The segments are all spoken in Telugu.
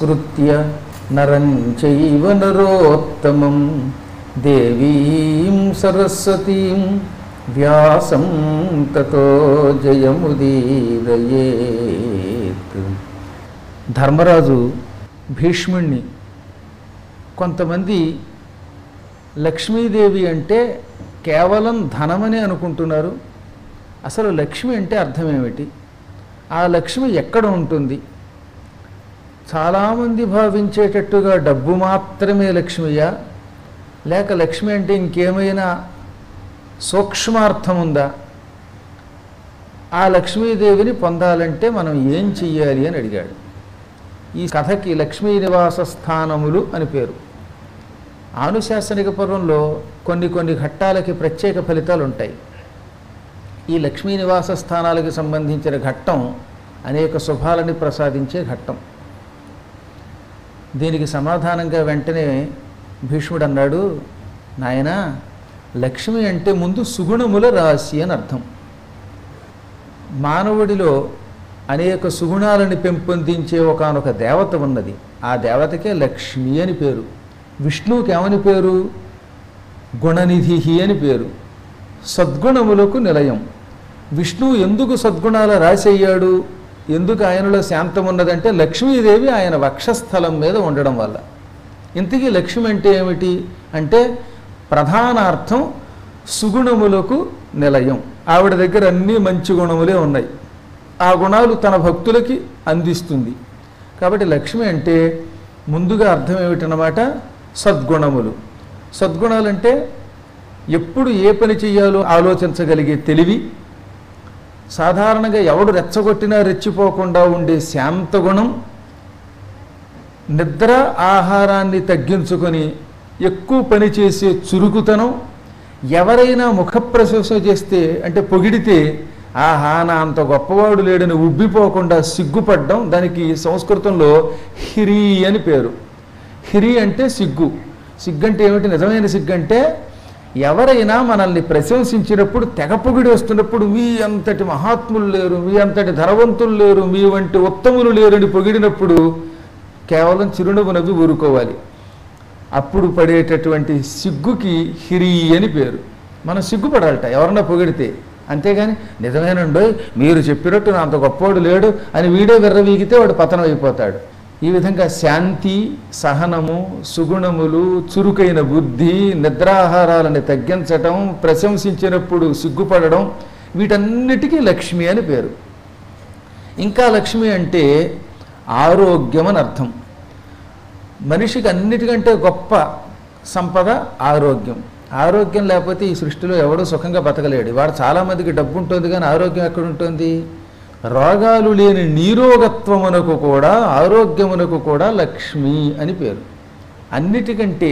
నమస్కృత్య నరం చైవ నరోత్తమం దేవీం సరస్వతీం వ్యాసం తతో జయముదీరయేత్ ధర్మరాజు భీష్ముణ్ణి కొంతమంది లక్ష్మీదేవి అంటే కేవలం ధనమని అనుకుంటున్నారు అసలు లక్ష్మి అంటే అర్థం ఏమిటి ఆ లక్ష్మి ఎక్కడ ఉంటుంది చాలామంది భావించేటట్టుగా డబ్బు మాత్రమే లక్ష్మియా లేక లక్ష్మి అంటే ఇంకేమైనా సూక్ష్మార్థం ఉందా ఆ లక్ష్మీదేవిని పొందాలంటే మనం ఏం చెయ్యాలి అని అడిగాడు ఈ కథకి లక్ష్మీ నివాస స్థానములు అని పేరు ఆనుశాసనిక పర్వంలో కొన్ని కొన్ని ఘట్టాలకి ప్రత్యేక ఫలితాలు ఉంటాయి ఈ లక్ష్మీ నివాస స్థానాలకు సంబంధించిన ఘట్టం అనేక శుభాలని ప్రసాదించే ఘట్టం దీనికి సమాధానంగా వెంటనే భీష్ముడు అన్నాడు నాయన లక్ష్మి అంటే ముందు సుగుణముల రాశి అని అర్థం మానవుడిలో అనేక సుగుణాలను పెంపొందించే ఒకనొక దేవత ఉన్నది ఆ దేవతకే లక్ష్మి అని పేరు విష్ణువుకి ఏమని పేరు గుణనిధి అని పేరు సద్గుణములకు నిలయం విష్ణువు ఎందుకు సద్గుణాల రాశి అయ్యాడు ఎందుకు ఆయనలో శాంతం ఉన్నదంటే లక్ష్మీదేవి ఆయన వక్షస్థలం మీద ఉండడం వల్ల ఇంతకీ లక్ష్మి అంటే ఏమిటి అంటే ప్రధానార్థం సుగుణములకు నిలయం ఆవిడ దగ్గర అన్ని మంచి గుణములే ఉన్నాయి ఆ గుణాలు తన భక్తులకి అందిస్తుంది కాబట్టి లక్ష్మి అంటే ముందుగా అర్థం ఏమిటన్నమాట సద్గుణములు సద్గుణాలంటే ఎప్పుడు ఏ పని చేయాలో ఆలోచించగలిగే తెలివి సాధారణంగా ఎవడు రెచ్చగొట్టినా రెచ్చిపోకుండా ఉండే శాంత గుణం నిద్ర ఆహారాన్ని తగ్గించుకొని ఎక్కువ పని చేసే చురుకుతనం ఎవరైనా ముఖ ప్రశంస చేస్తే అంటే పొగిడితే ఆహా నా అంత గొప్పవాడు లేడని ఉబ్బిపోకుండా సిగ్గుపడ్డం దానికి సంస్కృతంలో హిరి అని పేరు హిరి అంటే సిగ్గు సిగ్గంటే ఏమిటి నిజమైన సిగ్గంటే ఎవరైనా మనల్ని ప్రశంసించినప్పుడు తెగ పొగిడి వస్తున్నప్పుడు మీ అంతటి మహాత్ములు లేరు మీ అంతటి ధనవంతులు లేరు మీ వంటి ఉత్తములు లేరని పొగిడినప్పుడు కేవలం చిరునవ్వు నవ్వి ఊరుకోవాలి అప్పుడు పడేటటువంటి సిగ్గుకి హిరి అని పేరు మనం సిగ్గుపడాలట ఎవరన్నా పొగిడితే అంతేగాని నిజమేనండోయ్ మీరు చెప్పినట్టు నా అంత గొప్పవాడు లేడు అని వీడే విర్రవీగితే వాడు పతనం అయిపోతాడు ఈ విధంగా శాంతి సహనము సుగుణములు చురుకైన బుద్ధి నిద్రాహారాలను తగ్గించటం ప్రశంసించినప్పుడు సిగ్గుపడడం వీటన్నిటికీ లక్ష్మి అని పేరు ఇంకా లక్ష్మి అంటే ఆరోగ్యం అని అర్థం మనిషికి అన్నిటికంటే గొప్ప సంపద ఆరోగ్యం ఆరోగ్యం లేకపోతే ఈ సృష్టిలో ఎవడూ సుఖంగా బతకలేడు వాడు చాలామందికి డబ్బు ఉంటుంది కానీ ఆరోగ్యం ఎక్కడ ఉంటుంది రోగాలు లేని నీరోగత్వమునకు కూడా ఆరోగ్యమునకు కూడా లక్ష్మి అని పేరు అన్నిటికంటే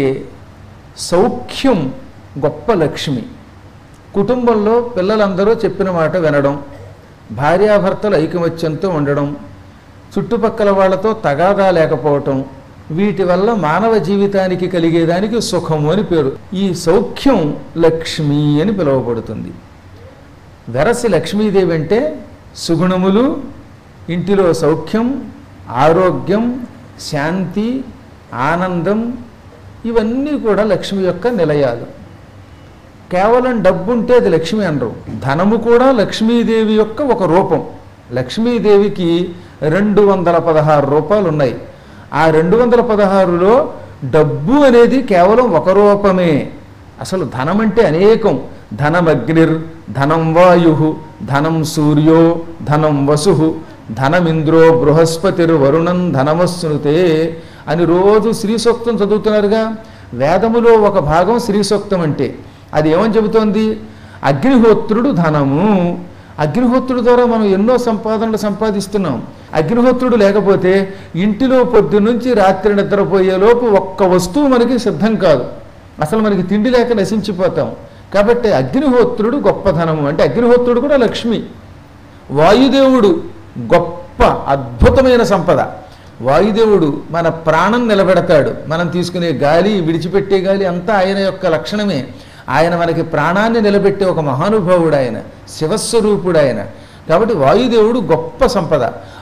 సౌఖ్యం గొప్ప లక్ష్మి కుటుంబంలో పిల్లలందరూ చెప్పిన మాట వినడం భార్యాభర్తలు ఐకమత్యంతో ఉండడం చుట్టుపక్కల వాళ్ళతో తగాదా లేకపోవటం వీటి వల్ల మానవ జీవితానికి కలిగేదానికి సుఖము అని పేరు ఈ సౌఖ్యం లక్ష్మి అని పిలువబడుతుంది వెరసి లక్ష్మీదేవి అంటే సుగుణములు ఇంటిలో సౌఖ్యం ఆరోగ్యం శాంతి ఆనందం ఇవన్నీ కూడా లక్ష్మి యొక్క నిలయాలు కేవలం డబ్బు ఉంటే అది లక్ష్మి అనరు ధనము కూడా లక్ష్మీదేవి యొక్క ఒక రూపం లక్ష్మీదేవికి రెండు వందల పదహారు రూపాయలు ఉన్నాయి ఆ రెండు వందల పదహారులో డబ్బు అనేది కేవలం ఒక రూపమే అసలు ధనం అంటే అనేకం ధనమగ్నిర్ ధనం వాయు ధనం సూర్యో ధనం వసు ధనమింద్రో బృహస్పతిర్ వరుణం ధనమస్నుతే అని రోజు శ్రీ సూక్తం చదువుతున్నారుగా వేదములో ఒక భాగం శ్రీ సూక్తం అంటే అది ఏమని చెబుతోంది అగ్నిహోత్రుడు ధనము అగ్నిహోత్రుడు ద్వారా మనం ఎన్నో సంపాదనలు సంపాదిస్తున్నాం అగ్నిహోత్రుడు లేకపోతే ఇంటిలో పొద్దు నుంచి రాత్రి నిద్రపోయేలోపు ఒక్క వస్తువు మనకి సిద్ధం కాదు అసలు మనకి తిండి లేక నశించిపోతాం కాబట్టి అగ్నిహోత్రుడు గొప్ప ధనము అంటే అగ్నిహోత్రుడు కూడా లక్ష్మి వాయుదేవుడు గొప్ప అద్భుతమైన సంపద వాయుదేవుడు మన ప్రాణం నిలబెడతాడు మనం తీసుకునే గాలి విడిచిపెట్టే గాలి అంతా ఆయన యొక్క లక్షణమే ఆయన మనకి ప్రాణాన్ని నిలబెట్టే ఒక మహానుభావుడు ఆయన శివస్వరూపుడు ఆయన కాబట్టి వాయుదేవుడు గొప్ప సంపద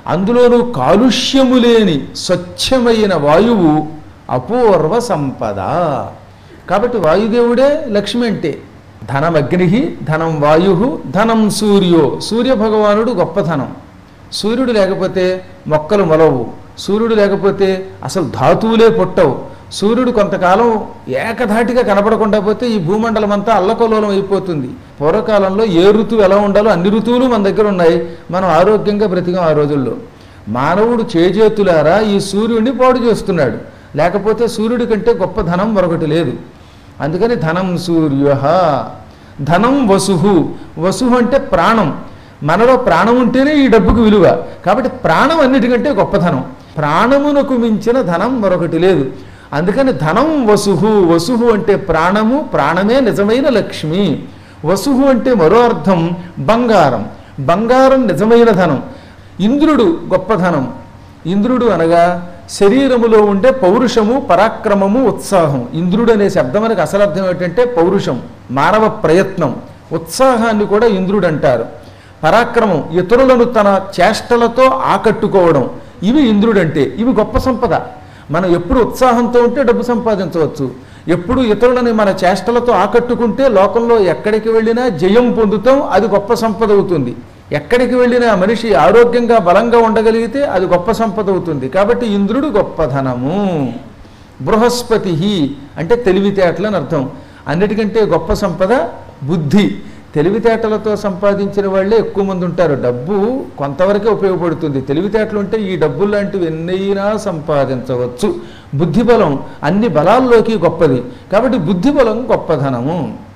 అందులోనూ కాలుష్యము లేని స్వచ్ఛమైన వాయువు అపూర్వ సంపద కాబట్టి వాయుదేవుడే లక్ష్మి అంటే ధనం అగ్ని ధనం వాయు ధనం సూర్యో సూర్య భగవానుడు గొప్పధనం సూర్యుడు లేకపోతే మొక్కలు మొలవు సూర్యుడు లేకపోతే అసలు ధాతువులే పుట్టవు సూర్యుడు కొంతకాలం ఏకధాటిగా కనపడకుండా పోతే ఈ భూమండలం అంతా అల్లకలోలం అయిపోతుంది పూర్వకాలంలో ఏ ఋతువు ఎలా ఉండాలో అన్ని ఋతువులు మన దగ్గర ఉన్నాయి మనం ఆరోగ్యంగా బ్రతికాం ఆ రోజుల్లో మానవుడు చేజేతులారా ఈ సూర్యుడిని పాడు చేస్తున్నాడు లేకపోతే సూర్యుడి కంటే గొప్ప ధనం మరొకటి లేదు అందుకని ధనం సూర్య ధనం వసుహు వసుహు అంటే ప్రాణం మనలో ప్రాణం ఉంటేనే ఈ డబ్బుకు విలువ కాబట్టి ప్రాణం అన్నిటికంటే గొప్పధనం ప్రాణమునకు మించిన ధనం మరొకటి లేదు అందుకని ధనం వసుహు వసుహు అంటే ప్రాణము ప్రాణమే నిజమైన లక్ష్మి వసుహు అంటే మరో అర్థం బంగారం బంగారం నిజమైన ధనం ఇంద్రుడు గొప్ప ధనం ఇంద్రుడు అనగా శరీరములో ఉండే పౌరుషము పరాక్రమము ఉత్సాహం ఇంద్రుడు అనే శబ్దం మనకు అసలు అర్థం ఏంటంటే పౌరుషం మానవ ప్రయత్నం ఉత్సాహాన్ని కూడా ఇంద్రుడు అంటారు పరాక్రమం ఇతరులను తన చేష్టలతో ఆకట్టుకోవడం ఇవి ఇంద్రుడంటే ఇవి గొప్ప సంపద మనం ఎప్పుడు ఉత్సాహంతో ఉంటే డబ్బు సంపాదించవచ్చు ఎప్పుడు ఇతరులని మన చేష్టలతో ఆకట్టుకుంటే లోకంలో ఎక్కడికి వెళ్ళినా జయం పొందుతాం అది గొప్ప సంపద అవుతుంది ఎక్కడికి వెళ్ళినా మనిషి ఆరోగ్యంగా బలంగా ఉండగలిగితే అది గొప్ప సంపద అవుతుంది కాబట్టి ఇంద్రుడు గొప్పధనము బృహస్పతి అంటే తెలివితేటలని అర్థం అన్నిటికంటే గొప్ప సంపద బుద్ధి తెలివితేటలతో సంపాదించిన వాళ్ళే ఎక్కువ మంది ఉంటారు డబ్బు కొంతవరకే ఉపయోగపడుతుంది తెలివితేటలు ఉంటే ఈ డబ్బులు లాంటివి ఎన్నైనా సంపాదించవచ్చు బుద్ధి బలం అన్ని బలాల్లోకి గొప్పది కాబట్టి బుద్ధి బలం గొప్పధనము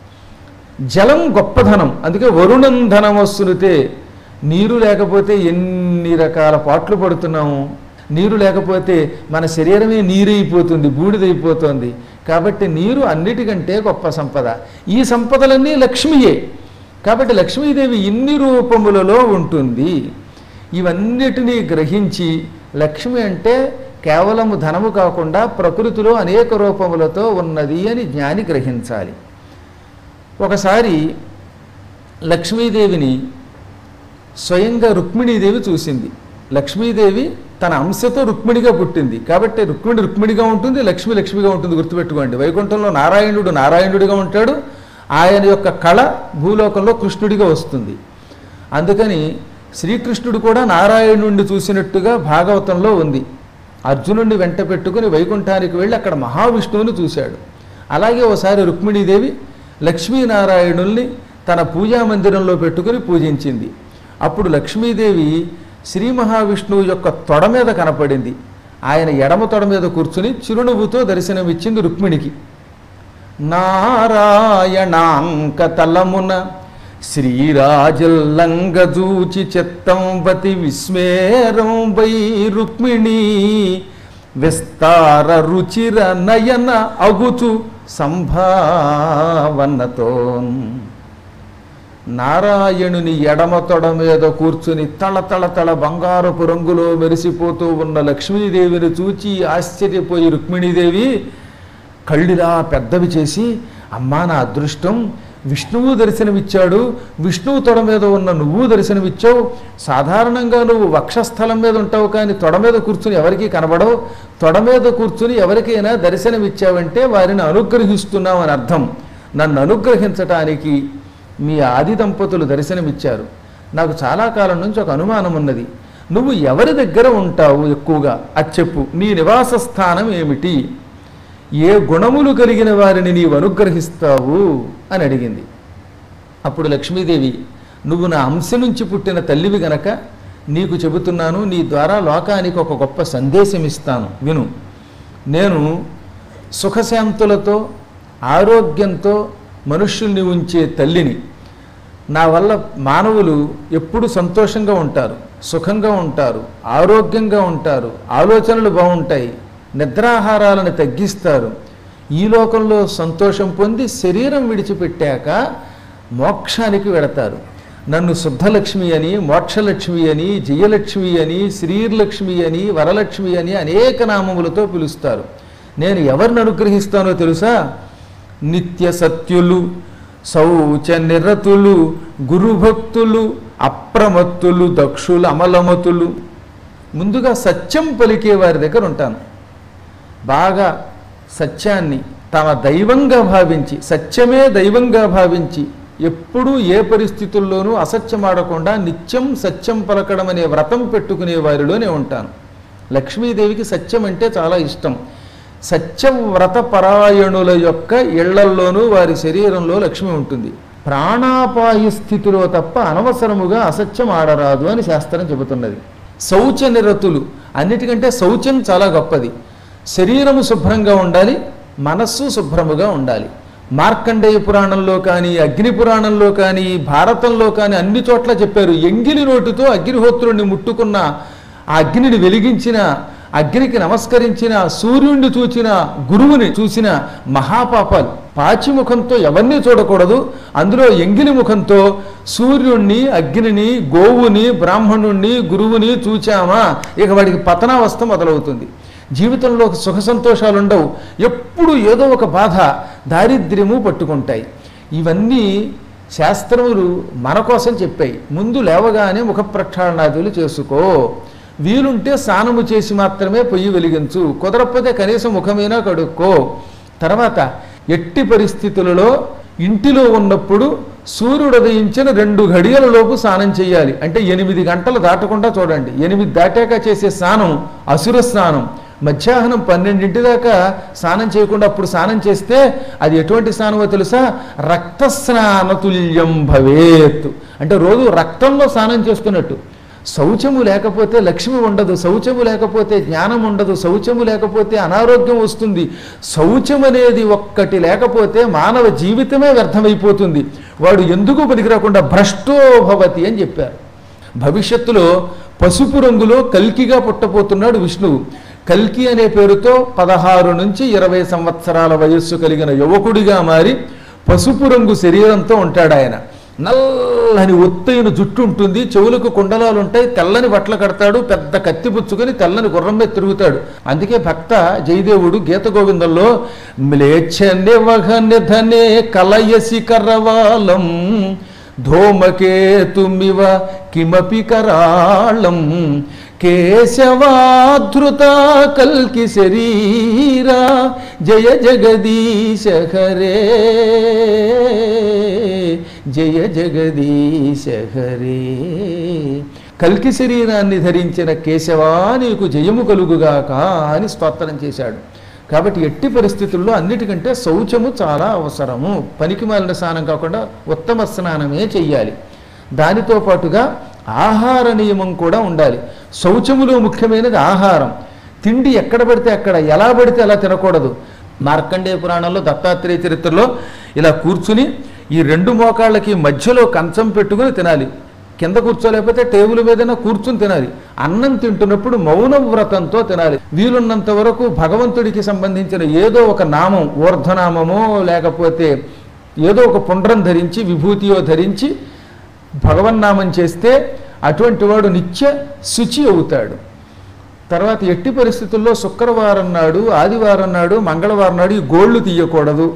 జలం గొప్పధనం అందుకే వరుణం ధనం వస్తునితే నీరు లేకపోతే ఎన్ని రకాల పాటలు పడుతున్నాము నీరు లేకపోతే మన శరీరమే నీరైపోతుంది బూడిదైపోతుంది కాబట్టి నీరు అన్నిటికంటే గొప్ప సంపద ఈ సంపదలన్నీ లక్ష్మియే కాబట్టి లక్ష్మీదేవి ఇన్ని రూపములలో ఉంటుంది ఇవన్నిటినీ గ్రహించి లక్ష్మి అంటే కేవలము ధనము కాకుండా ప్రకృతిలో అనేక రూపములతో ఉన్నది అని జ్ఞాని గ్రహించాలి ఒకసారి లక్ష్మీదేవిని స్వయంగా రుక్మిణీదేవి చూసింది లక్ష్మీదేవి తన అంశతో రుక్మిణిగా పుట్టింది కాబట్టి రుక్మిణి రుక్మిణిగా ఉంటుంది లక్ష్మి లక్ష్మిగా ఉంటుంది గుర్తుపెట్టుకోండి వైకుంఠంలో నారాయణుడు నారాయణుడిగా ఉంటాడు ఆయన యొక్క కళ భూలోకంలో కృష్ణుడిగా వస్తుంది అందుకని శ్రీకృష్ణుడు కూడా నారాయణుడిని చూసినట్టుగా భాగవతంలో ఉంది అర్జునుడిని వెంట పెట్టుకుని వైకుంఠానికి వెళ్ళి అక్కడ మహావిష్ణువుని చూశాడు అలాగే ఒకసారి రుక్మిణీదేవి లక్ష్మీనారాయణుల్ని తన పూజా మందిరంలో పెట్టుకుని పూజించింది అప్పుడు లక్ష్మీదేవి శ్రీ మహావిష్ణువు యొక్క తొడ మీద కనపడింది ఆయన ఎడమ తొడ మీద కూర్చుని చిరునవ్వుతో దర్శనమిచ్చింది రుక్మిణికి నారాయణాంక తలమున శ్రీరాజల్లంగజూచి చిత్తంవతి విస్మేరం వై రుక్మిణి విస్తార రుచిర నయన అగుచు సంభావనతో నారాయణుని ఎడమ తొడ మీద కూర్చుని తళ తళ తళ బంగారపు రంగులో మెరిసిపోతూ ఉన్న లక్ష్మీదేవిని చూచి ఆశ్చర్యపోయి రుక్మిణీదేవి కళ్ళిలా పెద్దవి చేసి అమ్మా నా అదృష్టం విష్ణువు దర్శనమిచ్చాడు విష్ణువు తొడ మీద ఉన్న నువ్వు దర్శనమిచ్చావు సాధారణంగా నువ్వు వక్షస్థలం మీద ఉంటావు కానీ తొడ మీద కూర్చుని ఎవరికీ కనబడవు తొడ మీద కూర్చుని ఎవరికైనా దర్శనమిచ్చావంటే వారిని అనుగ్రహిస్తున్నావు అని అర్థం నన్ను అనుగ్రహించటానికి మీ ఆది దంపతులు దర్శనమిచ్చారు నాకు చాలా కాలం నుంచి ఒక అనుమానం ఉన్నది నువ్వు ఎవరి దగ్గర ఉంటావు ఎక్కువగా అది చెప్పు నీ నివాస స్థానం ఏమిటి ఏ గుణములు కలిగిన వారిని నీవు అనుగ్రహిస్తావు అని అడిగింది అప్పుడు లక్ష్మీదేవి నువ్వు నా అంశ నుంచి పుట్టిన తల్లివి గనక నీకు చెబుతున్నాను నీ ద్వారా లోకానికి ఒక గొప్ప సందేశం ఇస్తాను విను నేను సుఖశాంతులతో ఆరోగ్యంతో మనుష్యుల్ని ఉంచే తల్లిని నా వల్ల మానవులు ఎప్పుడు సంతోషంగా ఉంటారు సుఖంగా ఉంటారు ఆరోగ్యంగా ఉంటారు ఆలోచనలు బాగుంటాయి నిద్రాహారాలను తగ్గిస్తారు ఈ లోకంలో సంతోషం పొంది శరీరం విడిచిపెట్టాక మోక్షానికి వెడతారు నన్ను శుద్ధలక్ష్మి అని మోక్షలక్ష్మి అని జయలక్ష్మి అని శ్రీలక్ష్మి అని వరలక్ష్మి అని అనేక నామములతో పిలుస్తారు నేను ఎవరిని అనుగ్రహిస్తానో తెలుసా నిత్య సత్యులు శౌచ నిరతులు గురుభక్తులు అప్రమత్తులు దక్షులు అమలమతులు ముందుగా సత్యం పలికే వారి దగ్గర ఉంటాను బాగా సత్యాన్ని తమ దైవంగా భావించి సత్యమే దైవంగా భావించి ఎప్పుడూ ఏ పరిస్థితుల్లోనూ అసత్యమాడకుండా నిత్యం సత్యం పలకడం అనే వ్రతం పెట్టుకునే వారిలోనే ఉంటాను లక్ష్మీదేవికి సత్యం అంటే చాలా ఇష్టం సత్యవ్రత పరాయణుల యొక్క ఇళ్లల్లోనూ వారి శరీరంలో లక్ష్మి ఉంటుంది ప్రాణాపాయ స్థితిలో తప్ప అనవసరముగా అసత్యం ఆడరాదు అని శాస్త్రం చెబుతున్నది శౌచ నిరతులు అన్నిటికంటే శౌచం చాలా గొప్పది శరీరము శుభ్రంగా ఉండాలి మనస్సు శుభ్రముగా ఉండాలి మార్కండేయ పురాణంలో కానీ అగ్ని పురాణంలో కానీ భారతంలో కానీ అన్ని చోట్ల చెప్పారు ఎంగిలి నోటితో అగ్నిహోత్రుణ్ణి ముట్టుకున్న ఆ అగ్నిని వెలిగించిన అగ్నికి నమస్కరించిన సూర్యుడిని చూచిన గురువుని చూసిన మహాపాపాలు పాచిముఖంతో ఎవరిని చూడకూడదు అందులో ఎంగిలి ముఖంతో సూర్యుణ్ణి అగ్నిని గోవుని బ్రాహ్మణుణ్ణి గురువుని చూచామా ఇక వాడికి పతనావస్థ మొదలవుతుంది జీవితంలో సుఖ సంతోషాలు ఉండవు ఎప్పుడు ఏదో ఒక బాధ దారిద్ర్యము పట్టుకుంటాయి ఇవన్నీ శాస్త్రములు మన కోసం చెప్పాయి ముందు లేవగానే ముఖ ప్రక్షాళనాదులు చేసుకో వీలుంటే స్నానము చేసి మాత్రమే పొయ్యి వెలిగించు కుదరకపోతే కనీసం ముఖమైనా కడుక్కో తర్వాత ఎట్టి పరిస్థితులలో ఇంటిలో ఉన్నప్పుడు సూర్యుడు ఉదయించిన రెండు గడియల లోపు స్నానం చేయాలి అంటే ఎనిమిది గంటలు దాటకుండా చూడండి ఎనిమిది దాటాక చేసే స్నానం అసుర స్నానం మధ్యాహ్నం పన్నెండింటి దాకా స్నానం చేయకుండా అప్పుడు స్నానం చేస్తే అది ఎటువంటి స్నానమో తెలుసా రక్త స్నానతుల్యం భవేత్ అంటే రోజు రక్తంలో స్నానం చేసుకున్నట్టు శౌచము లేకపోతే లక్ష్మి ఉండదు శౌచము లేకపోతే జ్ఞానం ఉండదు శౌచము లేకపోతే అనారోగ్యం వస్తుంది శౌచం అనేది ఒక్కటి లేకపోతే మానవ జీవితమే వ్యర్థమైపోతుంది వాడు ఎందుకు పనికిరాకుండా భ్రష్టో భవతి అని చెప్పారు భవిష్యత్తులో పసుపు రంగులో కల్కిగా పుట్టబోతున్నాడు విష్ణువు కల్కి అనే పేరుతో పదహారు నుంచి ఇరవై సంవత్సరాల వయస్సు కలిగిన యువకుడిగా మారి పసుపు రంగు శరీరంతో ఉంటాడు ఆయన నల్లని ఒత్తైన జుట్టు ఉంటుంది చెవులకు కుండలాలు ఉంటాయి తెల్లని బట్టలు కడతాడు పెద్ద కత్తి పుచ్చుకొని తెల్లని గుర్రం మీద తిరుగుతాడు అందుకే భక్త జయదేవుడు గీత గోవిందంలో మ్లేచ్ఛ నివహనిధనే కలయసి కరవాలం ధూమకేతుమివ కిమపి కరాళం కేశవాధృత కల్కి శరీరా జయ జగదీశ హరే జయ జగదీశ హరే కల్కి శరీరాన్ని ధరించిన కేశవా నీకు జయము కలుగుగాక అని స్తోత్రం చేశాడు కాబట్టి ఎట్టి పరిస్థితుల్లో అన్నిటికంటే శౌచము చాలా అవసరము పనికి మాలిన స్నానం కాకుండా ఉత్తమ స్నానమే చెయ్యాలి దానితో పాటుగా ఆహార నియమం కూడా ఉండాలి శౌచములో ముఖ్యమైనది ఆహారం తిండి ఎక్కడ పడితే అక్కడ ఎలా పడితే అలా తినకూడదు మార్కండేయ పురాణంలో దత్తాత్రేయ చరిత్రలో ఇలా కూర్చుని ఈ రెండు మోకాళ్ళకి మధ్యలో కంచం పెట్టుకుని తినాలి కింద కూర్చోలేకపోతే టేబుల్ మీదైనా కూర్చుని తినాలి అన్నం తింటున్నప్పుడు మౌన వ్రతంతో తినాలి వీలున్నంత వరకు భగవంతుడికి సంబంధించిన ఏదో ఒక నామం ఊర్ధనామమో లేకపోతే ఏదో ఒక పుండ్రం ధరించి విభూతియో ధరించి భగవన్నామం చేస్తే అటువంటి వాడు నిత్య శుచి అవుతాడు తర్వాత ఎట్టి పరిస్థితుల్లో శుక్రవారం నాడు ఆదివారం నాడు మంగళవారం నాడు ఈ గోళ్ళు తీయకూడదు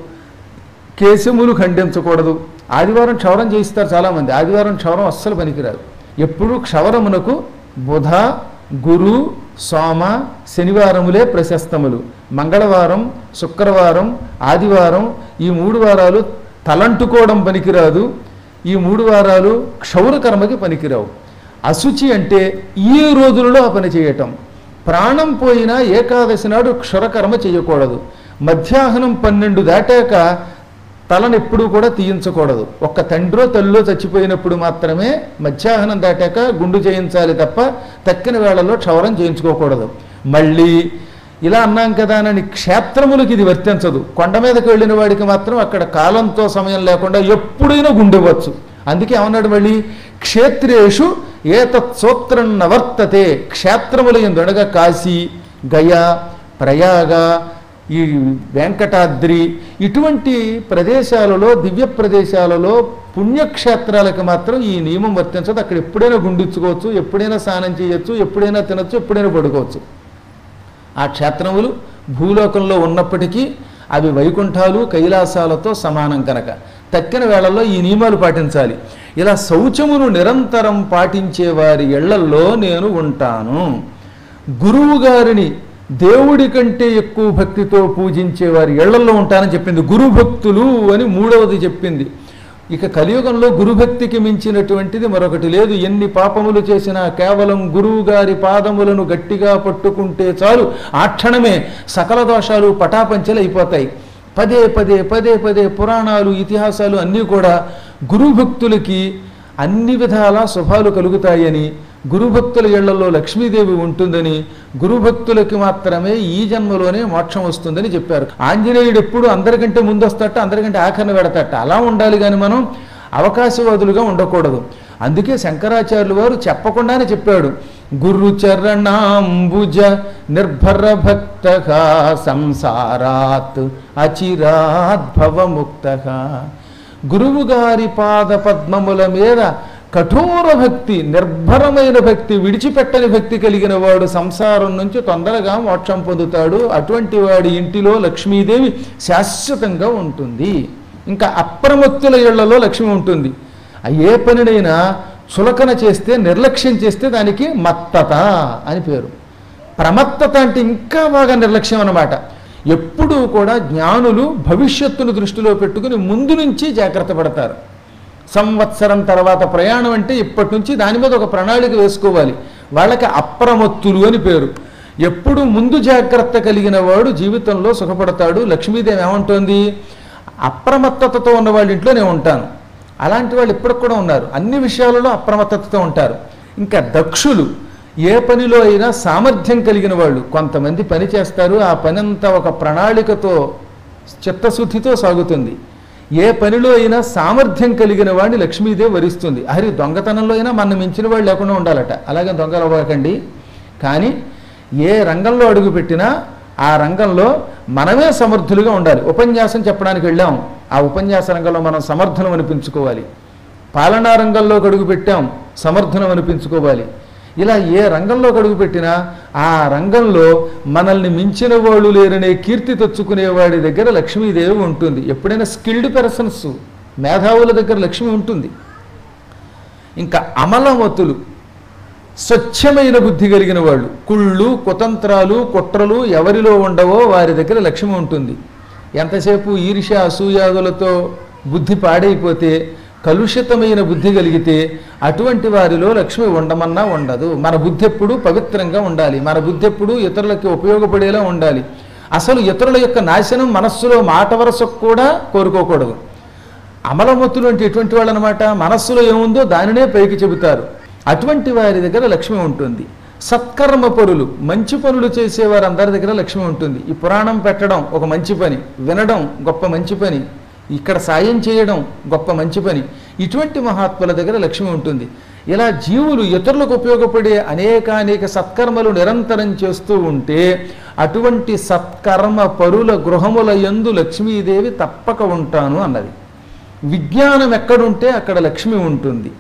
కేశములు ఖండించకూడదు ఆదివారం క్షవరం చేయిస్తారు చాలామంది ఆదివారం క్షవరం అస్సలు పనికిరాదు ఎప్పుడూ క్షవరమునకు బుధ గురు సోమ శనివారములే ప్రశస్తములు మంగళవారం శుక్రవారం ఆదివారం ఈ మూడు వారాలు తలంటుకోవడం పనికిరాదు ఈ మూడు వారాలు క్షౌర కర్మకి పనికిరావు అశుచి అంటే ఈ రోజులలో ఆ పని చేయటం ప్రాణం పోయినా ఏకాదశి నాడు క్షురకర్మ చేయకూడదు మధ్యాహ్నం పన్నెండు దాటాక తలను ఎప్పుడూ కూడా తీయించకూడదు ఒక్క తండ్రో తల్లిలో చచ్చిపోయినప్పుడు మాత్రమే మధ్యాహ్నం దాటాక గుండు చేయించాలి తప్ప తక్కిన వేళల్లో క్షవరం చేయించుకోకూడదు మళ్ళీ ఇలా అన్నాం కదా అని క్షేత్రములకు ఇది వర్తించదు కొండ మీదకి వెళ్ళిన వాడికి మాత్రం అక్కడ కాలంతో సమయం లేకుండా ఎప్పుడైనా గుండెవచ్చు అందుకే ఏమన్నాడు మళ్ళీ క్షేత్రేషు ఏతత్ సూత్రం నవర్తతే క్షేత్రముల ఎందు అనగా కాశీ గయా ప్రయాగ ఈ వెంకటాద్రి ఇటువంటి ప్రదేశాలలో దివ్య ప్రదేశాలలో పుణ్యక్షేత్రాలకు మాత్రం ఈ నియమం వర్తించదు అక్కడ ఎప్పుడైనా గుండించుకోవచ్చు ఎప్పుడైనా స్నానం చేయొచ్చు ఎప్పుడైనా తినొచ్చు ఎప్పుడైనా పడుకోవచ్చు ఆ క్షేత్రములు భూలోకంలో ఉన్నప్పటికీ అవి వైకుంఠాలు కైలాసాలతో సమానం కనుక తక్కిన వేళల్లో ఈ నియమాలు పాటించాలి ఇలా శౌచమును నిరంతరం పాటించే వారి ఇళ్లల్లో నేను ఉంటాను గురువు గారిని దేవుడి కంటే ఎక్కువ భక్తితో పూజించే వారి ఇళ్లలో ఉంటారని చెప్పింది గురు భక్తులు అని మూడవది చెప్పింది ఇక కలియుగంలో గురుభక్తికి మించినటువంటిది మరొకటి లేదు ఎన్ని పాపములు చేసినా కేవలం గురువు గారి పాదములను గట్టిగా పట్టుకుంటే చాలు ఆ క్షణమే సకల దోషాలు పటాపంచలు అయిపోతాయి పదే పదే పదే పదే పురాణాలు ఇతిహాసాలు అన్నీ కూడా గురుభక్తులకి అన్ని విధాల శుభాలు కలుగుతాయని గురుభక్తుల ఇళ్లలో లక్ష్మీదేవి ఉంటుందని గురుభక్తులకి మాత్రమే ఈ జన్మలోనే మోక్షం వస్తుందని చెప్పారు ఆంజనేయుడు ఎప్పుడు అందరికంటే ముందు వస్తాట అందరికంటే ఆఖరణ పెడతాట అలా ఉండాలి కానీ మనం అవకాశవాదులుగా ఉండకూడదు అందుకే శంకరాచార్యులు వారు చెప్పకుండానే చెప్పాడు గురు చరణాంబుజ నిర్భర భక్త సంసారాత్ అచిరాద్భవముక్త గురువు గారి పాద పద్మముల మీద కఠోర భక్తి నిర్భరమైన భక్తి విడిచిపెట్టని భక్తి కలిగిన వాడు సంసారం నుంచి తొందరగా మోక్షం పొందుతాడు అటువంటి వాడి ఇంటిలో లక్ష్మీదేవి శాశ్వతంగా ఉంటుంది ఇంకా అప్రమత్తుల ఇళ్లలో లక్ష్మి ఉంటుంది ఆ ఏ పనినైనా చులకన చేస్తే నిర్లక్ష్యం చేస్తే దానికి మత్తత అని పేరు ప్రమత్తత అంటే ఇంకా బాగా నిర్లక్ష్యం అన్నమాట ఎప్పుడూ కూడా జ్ఞానులు భవిష్యత్తును దృష్టిలో పెట్టుకుని ముందు నుంచి జాగ్రత్త పడతారు సంవత్సరం తర్వాత ప్రయాణం అంటే ఇప్పటి నుంచి దాని మీద ఒక ప్రణాళిక వేసుకోవాలి వాళ్ళకి అప్రమత్తులు అని పేరు ఎప్పుడు ముందు జాగ్రత్త కలిగిన వాడు జీవితంలో సుఖపడతాడు లక్ష్మీదేవి ఏమంటోంది అప్రమత్తతతో ఉన్న వాళ్ళ ఇంట్లో నేను ఉంటాను అలాంటి వాళ్ళు ఇప్పటికి కూడా ఉన్నారు అన్ని విషయాలలో అప్రమత్తతతో ఉంటారు ఇంకా దక్షులు ఏ పనిలో అయినా సామర్థ్యం కలిగిన వాళ్ళు కొంతమంది పని చేస్తారు ఆ పని అంతా ఒక ప్రణాళికతో చిత్తశుద్ధితో సాగుతుంది ఏ పనిలో అయినా సామర్థ్యం కలిగిన వాడిని లక్ష్మీదేవి వరిస్తుంది హరి దొంగతనంలో అయినా మన మించిన వాళ్ళు లేకుండా ఉండాలట అలాగే దొంగలు అవ్వకండి కానీ ఏ రంగంలో అడుగుపెట్టినా ఆ రంగంలో మనమే సమర్థులుగా ఉండాలి ఉపన్యాసం చెప్పడానికి వెళ్ళాం ఆ ఉపన్యాస రంగంలో మనం సమర్థనం అనిపించుకోవాలి పాలనా రంగంలోకి అడుగు పెట్టాం సమర్థనం అనిపించుకోవాలి ఇలా ఏ రంగంలో అడుగు పెట్టినా ఆ రంగంలో మనల్ని మించిన వాళ్ళు లేరనే కీర్తి తెచ్చుకునే వాడి దగ్గర లక్ష్మీదేవి ఉంటుంది ఎప్పుడైనా స్కిల్డ్ పర్సన్స్ మేధావుల దగ్గర లక్ష్మి ఉంటుంది ఇంకా అమలమతులు స్వచ్ఛమైన బుద్ధి కలిగిన వాళ్ళు కుళ్ళు కుతంత్రాలు కుట్రలు ఎవరిలో ఉండవో వారి దగ్గర లక్ష్మి ఉంటుంది ఎంతసేపు ఈర్ష్య అసూయాదులతో బుద్ధి పాడైపోతే కలుషితమైన బుద్ధి కలిగితే అటువంటి వారిలో లక్ష్మి ఉండమన్నా ఉండదు మన బుద్ధి ఎప్పుడు పవిత్రంగా ఉండాలి మన బుద్ధి ఎప్పుడు ఇతరులకి ఉపయోగపడేలా ఉండాలి అసలు ఇతరుల యొక్క నాశనం మనస్సులో మాట వరసకు కూడా కోరుకోకూడదు అమలమతులు అంటే ఎటువంటి వాళ్ళు అనమాట మనస్సులో ఏముందో దానినే పైకి చెబుతారు అటువంటి వారి దగ్గర లక్ష్మి ఉంటుంది సత్కర్మ పరులు మంచి పనులు చేసేవారు అందరి దగ్గర లక్ష్మి ఉంటుంది ఈ పురాణం పెట్టడం ఒక మంచి పని వినడం గొప్ప మంచి పని ఇక్కడ సాయం చేయడం గొప్ప మంచి పని ఇటువంటి మహాత్ముల దగ్గర లక్ష్మి ఉంటుంది ఇలా జీవులు ఇతరులకు ఉపయోగపడే అనేకానేక సత్కర్మలు నిరంతరం చేస్తూ ఉంటే అటువంటి సత్కర్మ పరుల గృహముల యందు లక్ష్మీదేవి తప్పక ఉంటాను అన్నది విజ్ఞానం ఎక్కడుంటే అక్కడ లక్ష్మి ఉంటుంది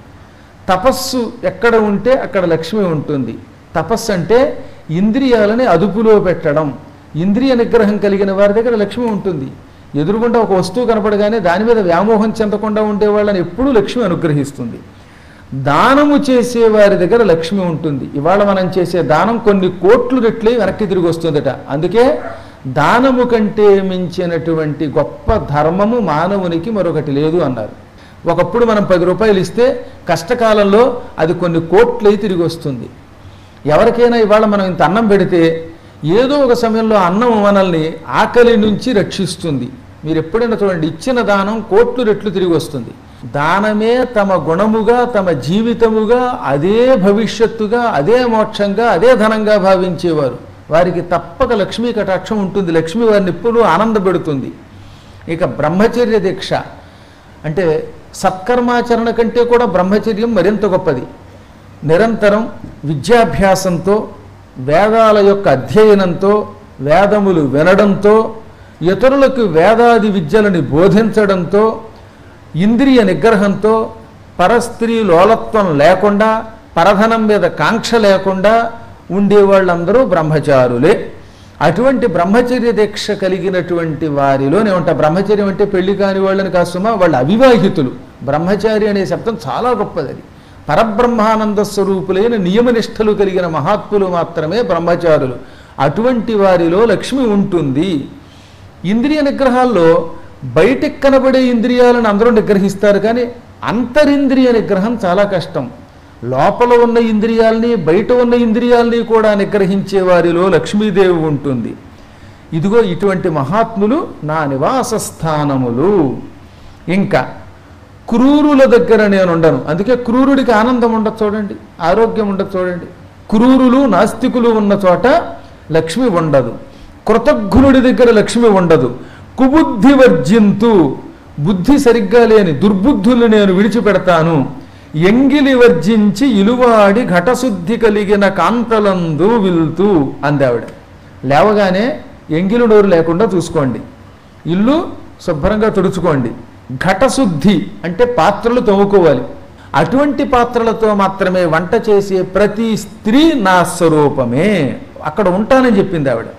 తపస్సు ఎక్కడ ఉంటే అక్కడ లక్ష్మి ఉంటుంది తపస్సు అంటే ఇంద్రియాలని అదుపులో పెట్టడం ఇంద్రియ నిగ్రహం కలిగిన వారి దగ్గర లక్ష్మి ఉంటుంది ఎదురుగుండా ఒక వస్తువు కనపడగానే దాని మీద వ్యామోహం చెందకుండా ఉండే వాళ్ళని ఎప్పుడూ లక్ష్మి అనుగ్రహిస్తుంది దానము చేసే వారి దగ్గర లక్ష్మి ఉంటుంది ఇవాళ మనం చేసే దానం కొన్ని కోట్లు రెట్లే వెనక్కి తిరిగి వస్తుందట అందుకే దానము కంటే మించినటువంటి గొప్ప ధర్మము మానవునికి మరొకటి లేదు అన్నారు ఒకప్పుడు మనం పది రూపాయలు ఇస్తే కష్టకాలంలో అది కొన్ని కోట్లై తిరిగి వస్తుంది ఎవరికైనా ఇవాళ మనం ఇంత అన్నం పెడితే ఏదో ఒక సమయంలో అన్నం మనల్ని ఆకలి నుంచి రక్షిస్తుంది మీరు ఎప్పుడైనా చూడండి ఇచ్చిన దానం కోట్లు రెట్లు తిరిగి వస్తుంది దానమే తమ గుణముగా తమ జీవితముగా అదే భవిష్యత్తుగా అదే మోక్షంగా అదే ధనంగా భావించేవారు వారికి తప్పక లక్ష్మీ కటాక్షం ఉంటుంది లక్ష్మి వారిని ఎప్పుడూ ఆనందపెడుతుంది ఇక బ్రహ్మచర్య దీక్ష అంటే సత్కర్మాచరణ కంటే కూడా బ్రహ్మచర్యం మరింత గొప్పది నిరంతరం విద్యాభ్యాసంతో వేదాల యొక్క అధ్యయనంతో వేదములు వినడంతో ఇతరులకు వేదాది విద్యలని బోధించడంతో ఇంద్రియ నిగ్రహంతో పరస్త్రీ లోలత్వం లేకుండా పరధనం మీద కాంక్ష లేకుండా ఉండేవాళ్ళందరూ బ్రహ్మచారులే అటువంటి బ్రహ్మచర్య దీక్ష కలిగినటువంటి వారిలోనే ఉంటా బ్రహ్మచర్యం అంటే పెళ్లి కాని వాళ్ళని కాస్తుమా వాళ్ళు అవివాహితులు బ్రహ్మచారి అనే శబ్దం చాలా గొప్పది అది పరబ్రహ్మానంద స్వరూపులైన నియమనిష్టలు కలిగిన మహాత్ములు మాత్రమే బ్రహ్మచారులు అటువంటి వారిలో లక్ష్మి ఉంటుంది ఇంద్రియ నిగ్రహాల్లో బయటికి కనబడే ఇంద్రియాలను అందరూ నిగ్రహిస్తారు కానీ అంతరింద్రియ నిగ్రహం చాలా కష్టం లోపల ఉన్న ఇంద్రియాల్ని బయట ఉన్న ఇంద్రియాల్ని కూడా నిగ్రహించే వారిలో లక్ష్మీదేవి ఉంటుంది ఇదిగో ఇటువంటి మహాత్ములు నా నివాస స్థానములు ఇంకా క్రూరుల దగ్గర నేను ఉండను అందుకే క్రూరుడికి ఆనందం ఉండదు చూడండి ఆరోగ్యం ఉండదు చూడండి క్రూరులు నాస్తికులు ఉన్న చోట లక్ష్మి ఉండదు కృతజ్ఞుడి దగ్గర లక్ష్మి ఉండదు కుబుద్ధి వర్జింతు బుద్ధి సరిగ్గా లేని దుర్బుద్ధులు నేను విడిచిపెడతాను ఎంగిలి వర్జించి ఇలువాడి ఘటశుద్ధి కలిగిన కాంతలందు విల్తూ అందావిడ లేవగానే ఎంగిలి నోరు లేకుండా చూసుకోండి ఇల్లు శుభ్రంగా తుడుచుకోండి ఘటశుద్ధి అంటే పాత్రలు తవ్వుకోవాలి అటువంటి పాత్రలతో మాత్రమే వంట చేసే ప్రతి స్త్రీ నా స్వరూపమే అక్కడ ఉంటానని చెప్పింది ఆవిడ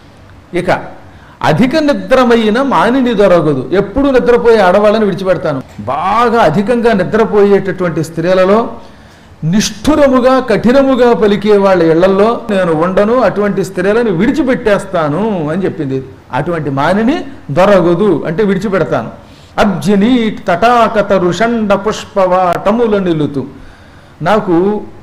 ఇక అధిక నిద్రమైన మానిని దొరకదు ఎప్పుడు నిద్రపోయే ఆడవాళ్ళని విడిచిపెడతాను బాగా అధికంగా నిద్రపోయేటటువంటి స్త్రీలలో నిష్ఠురముగా కఠినముగా పలికే వాళ్ళ ఇళ్లలో నేను ఉండను అటువంటి స్త్రీలను విడిచిపెట్టేస్తాను అని చెప్పింది అటువంటి మానిని దొరగదు అంటే విడిచిపెడతాను అబ్జిని తటాకత రుషండ పుష్పవాటముల నిలుతు నాకు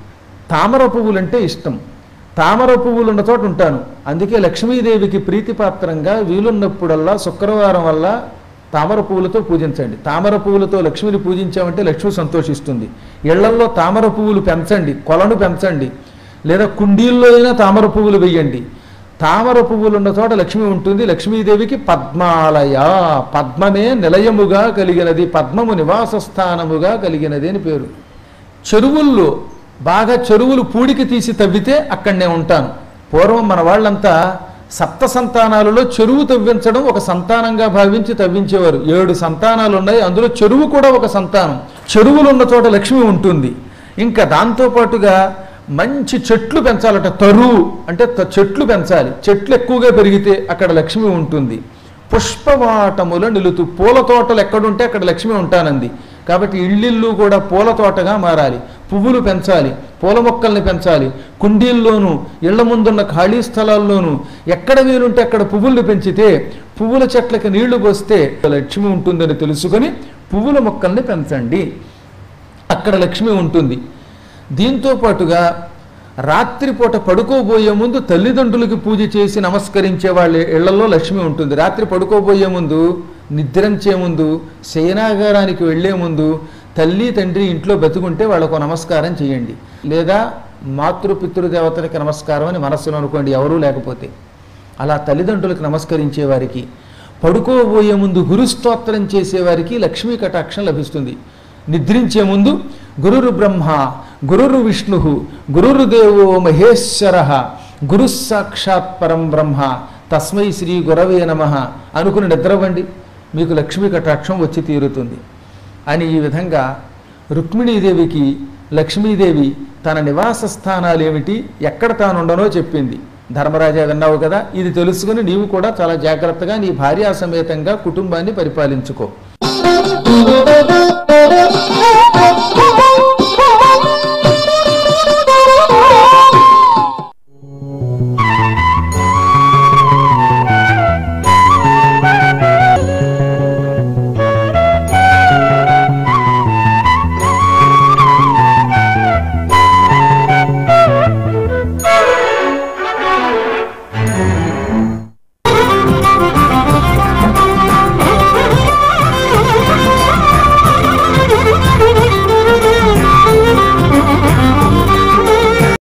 తామర పువ్వులంటే ఇష్టం తామర పువ్వులు ఉన్న చోట ఉంటాను అందుకే లక్ష్మీదేవికి ప్రీతిపాత్రంగా వీలున్నప్పుడల్లా శుక్రవారం వల్ల తామర పువ్వులతో పూజించండి తామర పువ్వులతో లక్ష్మిని పూజించామంటే లక్ష్మి సంతోషిస్తుంది ఇళ్లల్లో తామర పువ్వులు పెంచండి కొలను పెంచండి లేదా కుండీల్లో అయినా తామర పువ్వులు వెయ్యండి తామర పువ్వులు ఉన్న చోట లక్ష్మి ఉంటుంది లక్ష్మీదేవికి పద్మాలయ పద్మమే నిలయముగా కలిగినది పద్మము నివాస స్థానముగా కలిగినది అని పేరు చెరువుల్లో బాగా చెరువులు పూడికి తీసి తవ్వితే అక్కడనే ఉంటాను పూర్వం మన వాళ్ళంతా సప్త సంతానాలలో చెరువు తవ్వించడం ఒక సంతానంగా భావించి తవ్వించేవారు ఏడు సంతానాలు ఉన్నాయి అందులో చెరువు కూడా ఒక సంతానం చెరువులు ఉన్న చోట లక్ష్మి ఉంటుంది ఇంకా దాంతోపాటుగా మంచి చెట్లు పెంచాలట తరువు అంటే త- చెట్లు పెంచాలి చెట్లు ఎక్కువగా పెరిగితే అక్కడ లక్ష్మి ఉంటుంది పుష్పవాటముల నిలుతు పూల తోటలు ఎక్కడుంటే అక్కడ లక్ష్మి ఉంటానంది కాబట్టి ఇళ్ళిళ్ళు కూడా పూల తోటగా మారాలి పువ్వులు పెంచాలి పూల మొక్కల్ని పెంచాలి కుండీల్లోనూ ఇళ్ల ముందున్న ఖాళీ స్థలాల్లోనూ ఎక్కడ వీలుంటే అక్కడ పువ్వుల్ని పెంచితే పువ్వుల చెట్లకి నీళ్లు పోస్తే లక్ష్మి ఉంటుందని తెలుసుకొని పువ్వుల మొక్కల్ని పెంచండి అక్కడ లక్ష్మి ఉంటుంది దీంతో పాటుగా రాత్రిపూట పడుకోబోయే ముందు తల్లిదండ్రులకి పూజ చేసి నమస్కరించే వాళ్ళ ఇళ్లలో లక్ష్మి ఉంటుంది రాత్రి పడుకోబోయే ముందు నిద్రించే ముందు శయనాగారానికి వెళ్లే ముందు తల్లి తండ్రి ఇంట్లో బతుకుంటే వాళ్ళకు నమస్కారం చేయండి లేదా మాతృపితృదేవతలకి నమస్కారం అని మనస్సులో అనుకోండి ఎవరూ లేకపోతే అలా తల్లిదండ్రులకు నమస్కరించే వారికి పడుకోబోయే ముందు గురుస్తోత్రం చేసేవారికి లక్ష్మీ కటాక్షం లభిస్తుంది నిద్రించే ముందు గురురు బ్రహ్మ గురురు విష్ణు గురురు దేవో మహేశ్వర గురు సాక్షాత్ పరం బ్రహ్మ తస్మై శ్రీ గురవే నమ అనుకుని నిద్రవ్వండి మీకు లక్ష్మీ కటాక్షం వచ్చి తీరుతుంది అని ఈ విధంగా రుక్మిణీదేవికి లక్ష్మీదేవి తన నివాస స్థానాలు ఏమిటి ఎక్కడ తానుండనో చెప్పింది ధర్మరాజా విన్నావు కదా ఇది తెలుసుకుని నీవు కూడా చాలా జాగ్రత్తగా నీ భార్యా సమేతంగా కుటుంబాన్ని పరిపాలించుకో Thank you.